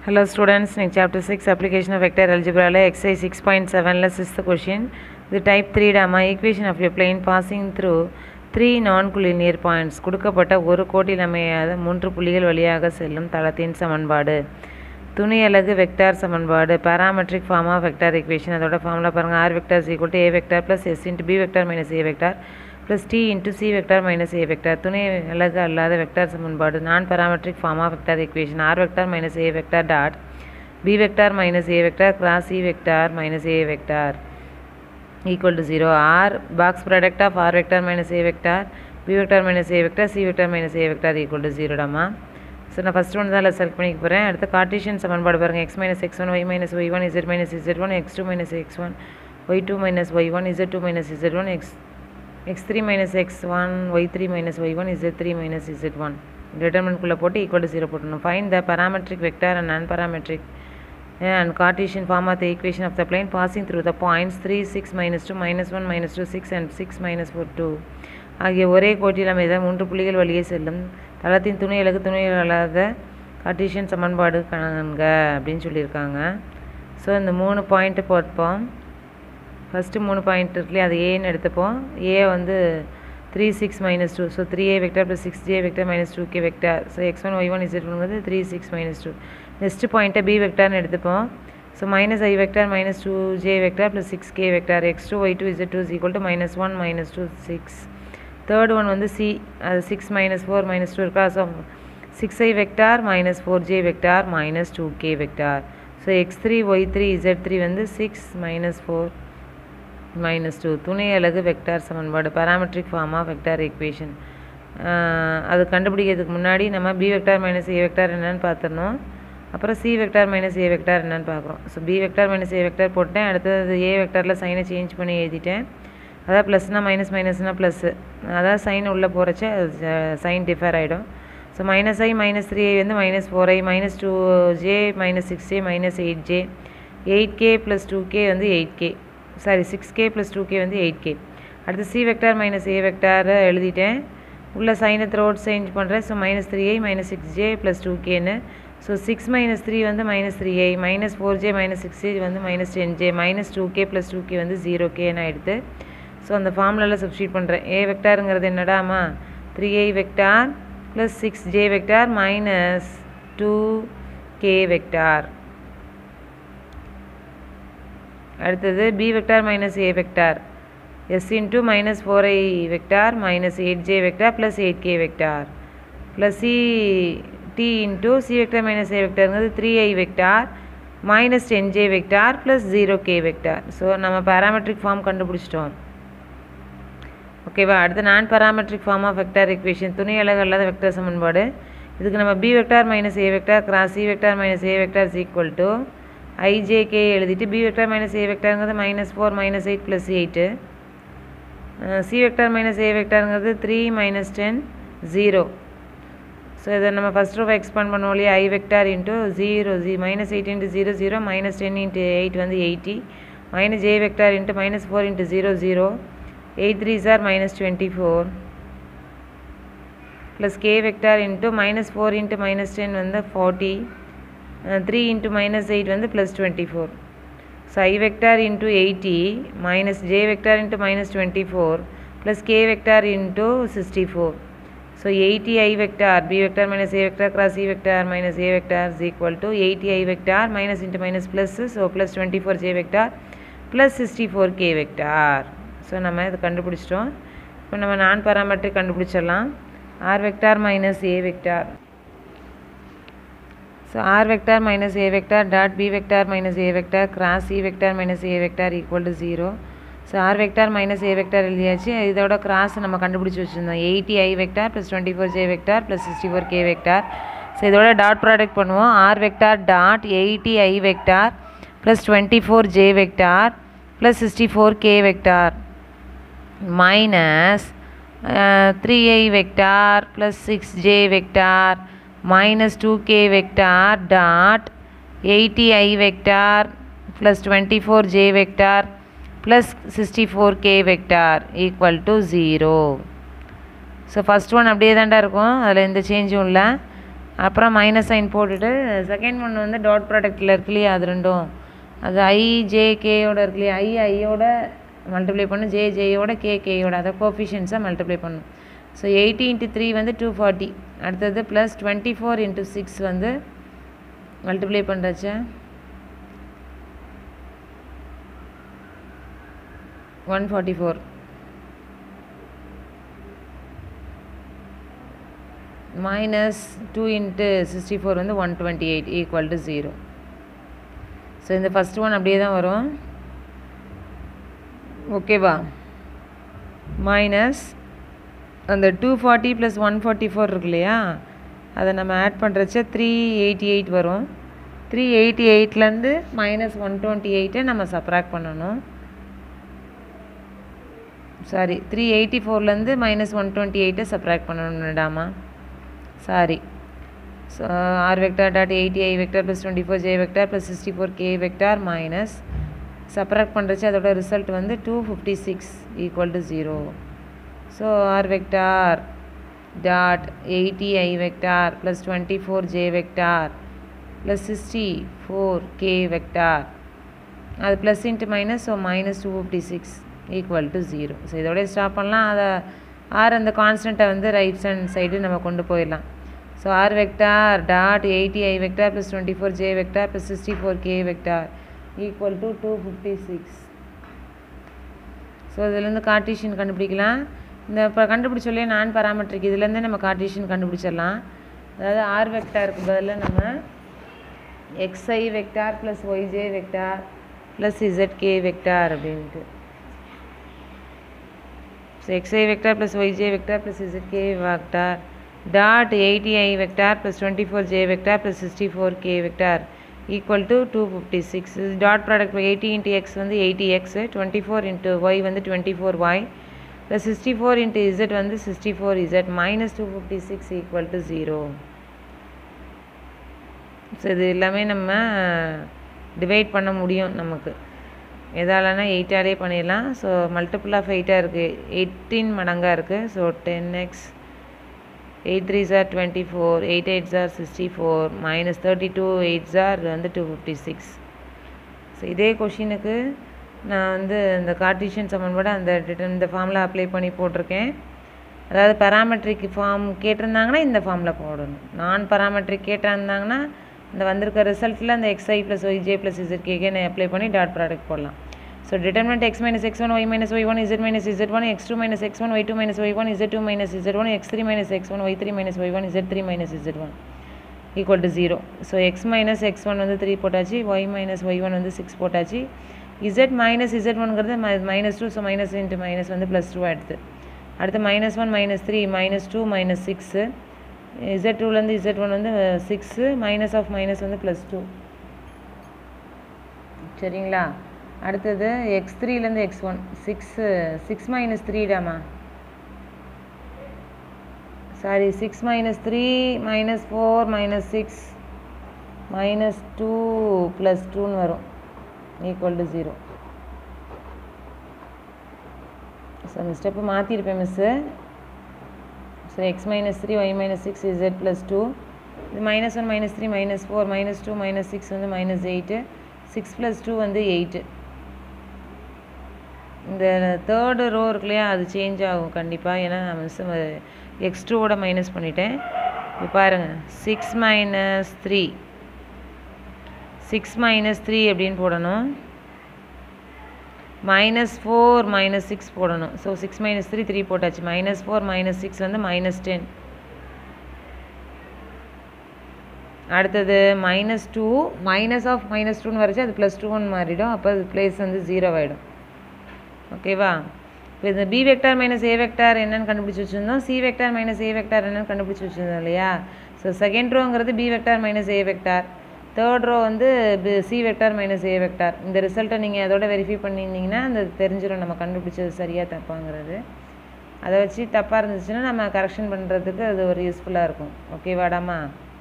Hello students, next chapter 6 application of vector algebra ல exercise 6.7 ல sixth question இது type 3 டமா equation of a plane passing through three non-collinear points கொடுக்கப்பட்ட ஒரு கோட்டில் அமையாத மூன்று புள்ளிகள் வழியாக செல்லும் தளத்தின் சமன்பாடு துணை அலகு வெக்டார் சமன்பாடு parametric form of vector equation அதோட ஃபார்முலா பாருங்க r vector is equal to a vector plus s into b vector minus a vector plus t into c vector minus a vector துணை அலகு அல்லாத வெக்டார் சமன்பாடு நான் parametric form of vector equation r vector minus a vector dot b vector minus a vector cross c vector minus a vector equal to 0 r box product of r vector minus a vector b vector minus a vector c vector minus a vector equal to 0 டாமா so நான் first one தான் select பண்ணிக்க போகிறேன் அடுத்து Cartesian சமன்பாடு பாருங்கள் x minus X one Y minus Y one Z minus Z one X two minus X one Y two minus Y one Z two minus Z one x x three minus X one Y three minus Y one Z three minus Z one டிட்டர்மெண்ட்குள்ளே போட்டு equal to zero போட்டணும் fine the parametric vector and non parametric and Cartesian form of the equation of the plane passing through the points 3, 6, minus 2, minus 1, minus 2, 6 and 6, minus 4, 2 ஆகிய ஒரே கோட்டில் அமைந்த மூன்று புள்ளிகள் வழியே செல்லும் தளத்தின் துணை அலகு துணை அல்லாத கார்டீசியன் சமன்பாடு காண்க அப்படின்னு சொல்லியிருக்காங்க ஸோ இந்த மூணு பாயிண்ட்டு போட்போம் ஃபஸ்ட்டு மூணு பாயிண்ட் இருக்குல்லையே அது ஏன்னு எடுத்துப்போம் ஏ வந்து three six minus two so three A vector plus six J vector minus two K vector so X one Y one Z ஒன்றது three six minus two next பாயிண்ட்டை B வெக்டார்னு எடுத்துப்போம் so minus I vector minus two J vector plus six K vector X two Y two Z two is equal to minus one minus two six third one வந்து C அது six minus four minus two இருக்கா so six I vector minus four J vector minus two K vector so X three Y three Z three வந்து six minus four minus two துணை அலகு வெக்டார் சமன்பாடு parametric form of vector equation அது கண்டுபிடிக்கிறதுக்கு முன்னாடி நம்ம B vector minus A vector என்னன்னு பார்த்துடணும் அப்புறம் C vector minus A vector என்னன்னு பார்க்குறோம் so B vector minus A vector போட்டேன் அடுத்தது ஏ வெக்டாரில் சைனை சேஞ்ச் பண்ணி எழுதிட்டேன் அதாவது ப்ளஸ்னால் மைனஸ் மைனஸ்னால் ப்ளஸ்ஸு அதாவது சைன் உள்ளே போகிறச்ச சைன் டிஃபர் ஆகிடும் so minus I minus three I வந்து minus four I minus two J minus six J minus eight J eight K plus two K வந்து eight K sorry six K plus two K வந்து eight K அடுத்து C vector minus A vector எழுதிட்டேன் உள்ள சைனை throughout change பண்ணுறேன் so minus three I minus six J plus two கேன்னு so six minus three வந்து minus three I minus four J minus six J வந்து minus ten J minus two K plus two K வந்து zero கேன்னு ஆகிடுது ஸோ அந்த ஃபார்முலாவில் substitute பண்ணுறேன் ஏ வெக்டாருங்கிறது என்னடாமா three I vector plus six J vector minus two K vector அடுத்தது B vector minus A vector S into minus four I vector minus eight J vector plus eight K vector plus C T into C vector minus A வெக்டாருங்கிறது three I vector minus ten J vector plus zero K vector so நம்ம parametric form கண்டுபிடிச்சிட்டோம் ஓகேவா அடுத்து non parametric form of vector equation துணை அலகு அல்லாத வெக்டார் சமன்பாடு இதுக்கு நம்ம B vector minus A vector cross C vector minus A vector is equal to I J K எழுதிட்டு பி வெக்டார் மைனஸ் ஏ வெக்டாருங்கிறது minus four minus eight plus eight C vector minus A வெக்டாருங்கிறது three minus ten zero so இதை நம்ம first ரூபா expand பண்ணுவோம் இல்லையா I vector into zero G minus eight into zero zero minus ten into eight வந்து eighty minus A vector into minus four into zero zero eight three sir minus twenty four plus K vector into minus four into minus ten வந்து forty three into minus eight வந்து plus twenty four so I vector into eighty minus J vector into minus twenty four plus K vector into sixty four so eighty I vector B vector minus A vector cross C vector minus A vector is equal to eighty I vector minus into minus plus so plus twenty four J vector plus sixty four K vector so நம்ம இது கண்டுபிடிச்சிட்டோம் இப்போ நம்ம non parametric கண்டுபிடிச்சிடலாம் R vector minus A vector so R vector minus A vector dot B vector minus A vector cross C vector minus A vector equal to zero so R vector minus A vector எழுதியாச்சு இதோட cross நம்ம கண்டுபிடிச்சி வச்சுருந்தோம் eighty I vector plus twenty four J vector plus sixty four K vector so இதோட dot product பண்ணுவோம் R vector dot eighty I vector plus twenty four J vector plus sixty four K vector minus uh, 3i vector plus 6j vector minus 2k vector dot 80i vector plus 24j vector plus 64k vector equal to 0 so first one அப்படியே தான்டா இருக்கும் அதில் எந்த சேஞ்சும் இல்லை அப்புறம் minus sign போட்டுட்டு second one வந்து டாட் ப்ராடக்ட்டில் இருக்கு இல்லையா அது ரெண்டும் அது ஐ ஜே கேயோட இருக்கு இல்லையா ஐ ஐயோட மல்டிப்ளை பண்ணும் ஜே ஜேயோட கே கேயோட அதை கோஃபிஷியன்ஸாக மல்டிப்ளை பண்ணும் ஸோ எயிட்டி இன்ட்டு த்ரீ வந்து டூ ஃபார்ட்டி அடுத்தது plus twenty four into six வந்து மல்டிப்ளை பண்ணுறச்ச one forty four minus two into sixty four வந்து one twenty eight equal to zero so இந்த ஃபஸ்ட் ஒன் அப்படியே தான் வரும் ஓகேவா மைனஸ் அந்த two forty plus one forty four இருக்கு இல்லையா அதை நம்ம ஆட் பண்ணுறச்ச த்ரீ எயிட்டி எயிட் வரும் த்ரீ எயிட்டி எயிட்லேருந்து மைனஸ் ஒன் டுவெண்ட்டி எயிட்டை நம்ம சப்ராக்ட் பண்ணணும் சாரி த்ரீ எயிட்டி ஃபோர்லேருந்து மைனஸ் ஒன் டுவெண்ட்டி எயிட்டை சப்ராக்ட் பண்ணணும்டாமா sorry so R vector dot eighty I vector plus twenty four J vector plus sixty four K vector minus subtract பண்ணுறச்சு அதோட result வந்து two fifty six equal to zero so R vector dot eighty I vector plus twenty four J vector plus sixty four K vector அது plus into minus so minus two fifty six equal to zero so இதோடய stop பண்ணலாம் அதை R அந்த கான்ஸ்டண்ட்டை வந்து right hand side நம்ம கொண்டு போயிடலாம் so R vector dot eighty I vector plus twenty four J vector plus sixty four K vector equal to two fifty six so இதுலேருந்து Cartesian கண்டுபிடிக்கலாம் இந்த இப்போ கண்டுபிடிச்சோல்லையே நான் பராமெட்ரிக் இதுலேருந்தே நம்ம கார்டீஷியன் கண்டுபிடிச்சிடலாம் அதாவது ஆர் வெக்டாருக்கு பதிலாக நம்ம X I vector plus Y J vector plus Z K vector அப்படின்ட்டு so X I vector plus Y J vector plus Z K vector dot eighty I vector plus twenty four J vector plus sixty four K vector equal to two fifty six dot product eighty into X வந்து eighty X twenty four into Y வந்து twenty four Y plus sixty four into Z வந்து sixty four Z minus two fifty six equal to zero so இது எல்லாமே நம்ம divide பண்ண முடியும் நமக்கு எதாலனா எயிட்டாலே பண்ணிடலாம் ஸோ மல்டிபிள் ஆஃப் எயிட்டாக இருக்குது எயிட்டீன் மடங்காக இருக்குது so ten X eight three sir twenty four eight eight sir sixty four minus thirty two eight are வந்து டூ ஃபிஃப்டி சிக்ஸ் ஸோ இதே கொஷினுக்கு நான் வந்து இந்த கார்டீஷியன் சமன்பாடு அந்த டிட்டன் இந்த ஃபார்மில் அப்ளை பண்ணி போட்டிருக்கேன் அதாவது பராமெட்ரிக் ஃபார்ம் கேட்டிருந்தாங்கன்னா இந்த ஃபார்மில் போடணும் நான் பராமெட்ரிக் கேட்டிருந்தாங்கன்னா இந்த வந்திருக்க ரிசல்ட்டில் அந்த எக்ஸ்ஐ ப்ளஸ் ஒய்ஜே ப்ளஸ் இசட்கேக்கே நான் அப்ளை பண்ணி டாட் ப்ராடக்ட் போடலாம் so determinant X minus X one Y minus Y one Z minus Z one X two minus X one Y two minus Y one Z two minus Z one X three minus X one Y three minus Y one Z three minus Z one equal to zero so X minus X one வந்து three போட்டாச்சு Y minus Y one வந்து six போட்டாச்சு Z minus Z ஒன்ங்கிறது minus two so minus into minus வந்து plus two எடுத்து அடுத்து minus one minus three minus two minus six Z டூலேருந்து Z one வந்து சிக்ஸு மைனஸ் ஆஃப் மைனஸ் வந்து plus two சரிங்களா அடுத்தது எக்ஸ் த்ரீலேருந்து X one six six minus த்ரீடாமா sorry six minus three minus four minus six minus two plus டூன்னு வரும் equal to zero so அந்த ஸ்டெப்பு மாற்றிருப்பேன் miss so X minus three Y minus six Z plus two இது minus one minus three minus four minus two minus six வந்து minus eight six plus two வந்து eight இந்த third row இருக்கு இல்லையா அது change ஆகும் கண்டிப்பாக ஏன்னா நான் மிஸ் எக்ஸ் டூவோட மைனஸ் பண்ணிட்டேன் இப்போ பாருங்கள் six minus three six minus three அப்படின்னு போடணும் மைனஸ் ஃபோர் மைனஸ் சிக்ஸ் போடணும் so six minus three three போட்டாச்சு மைனஸ் ஃபோர் மைனஸ் சிக்ஸ் வந்து மைனஸ் டென் அடுத்தது minus two minus of minus டூன்னு வரைச்சு அது ப்ளஸ் டூன்னு மாறிடும் அப்போ அது ப்ளேஸ் வந்து ஜீரோ ஆகிடும் ஓகேவா இப்போ இந்த B vector minus A vector என்னன்னு கண்டுபிடிச்சி வச்சுருந்தோம் C vector minus A vector என்னன்னு கண்டுபிடிச்சி வச்சுருந்தோம் இல்லையா ஸோ செகண்ட் ரோங்கிறது B vector minus A vector third row வந்து C vector minus A vector இந்த ரிசல்ட்டை நீங்கள் அதோட வெரிஃபை பண்ணியிருந்தீங்கன்னா அந்த தெரிஞ்சிடும் நம்ம கண்டுபிடிச்சது சரியாக தப்பாங்கிறது அதை வச்சு தப்பாக இருந்துச்சுன்னா நம்ம கரெக்ஷன் பண்ணுறதுக்கு அது ஒரு யூஸ்ஃபுல்லாக இருக்கும் ஓகேவாடாமா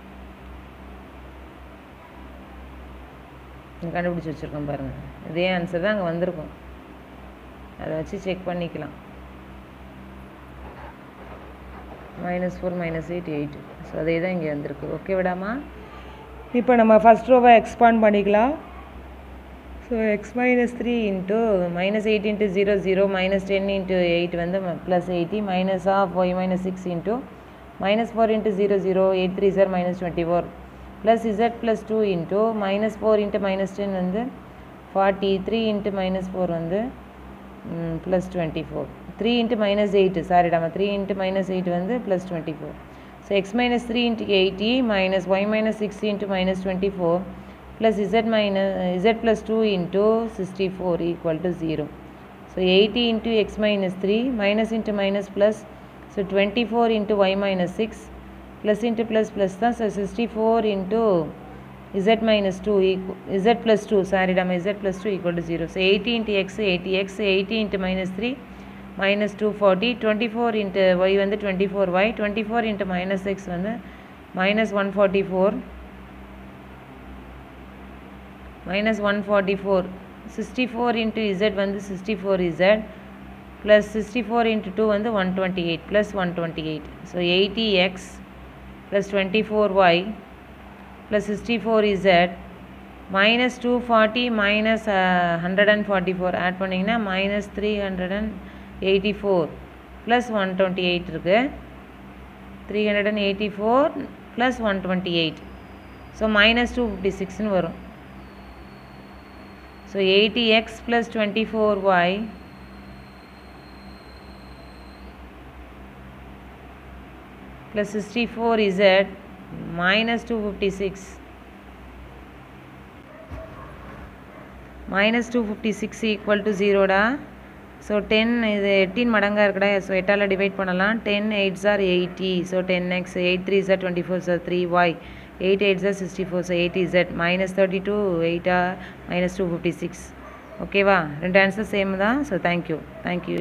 கண்டுபிடிச்சி வச்சுருக்கோம் பாருங்கள் இதே ஆன்சர் தான் அங்கே வந்திருக்கும் அதை வச்சு செக் பண்ணிக்கலாம் minus four minus eight eight so அதே தான் இங்கே வந்திருக்கு ஓகே விடாமா இப்போ நம்ம ஃபஸ்ட் ரோவை எக்ஸ்பாண்ட் பண்ணிக்கலாம் so X minus three into minus eight into zero zero minus ten into eight வந்து plus eighty minus of y minus six into minus four into zero zero eight three sir minus twenty four plus z plus two into minus four into minus ten வந்து forty three into minus four வந்து plus twenty four three into minus eight சாரிடாமா three into minus eight வந்து plus twenty four so X minus three into eighty minus y minus six into minus twenty four plus z minus z plus 2 into 64 equal to 0. So 80 into x minus 3 minus into minus plus so 24 into y minus 6 plus into plus plus தான் so 64 into z minus 2 equal z plus 2 sorry damn z plus 2 equal to 0 so 80 into x 80x 80 into minus 3 minus 240 24 into y வந்து 24y 24 into minus x வந்து minus 144 minus 144 64 into z வந்து 64 z plus 64 into 2 வந்து 128 plus 128 so 80x plus 24y plus 64 z minus 240 minus uh, 144 add பண்ணிங்கன்னா minus 384 plus 128 இருக்கு 384 plus 128 so minus 256 னு வரும் So 80x plus 24y plus 64z minus 256 minus 256 equal to 0 டா so ten இது எட்டின் மடங்காக இருக்குடா ஸோ எட்டால் டிவைட் பண்ணலாம் ten eight sir eighty so ten X eight three sir twenty four sir three y eight eight sir sixty four sir eighty z minus thirty two எயிட்டா minus two fifty six ஓகேவா ரெண்டு answer same தான் so thank you thank you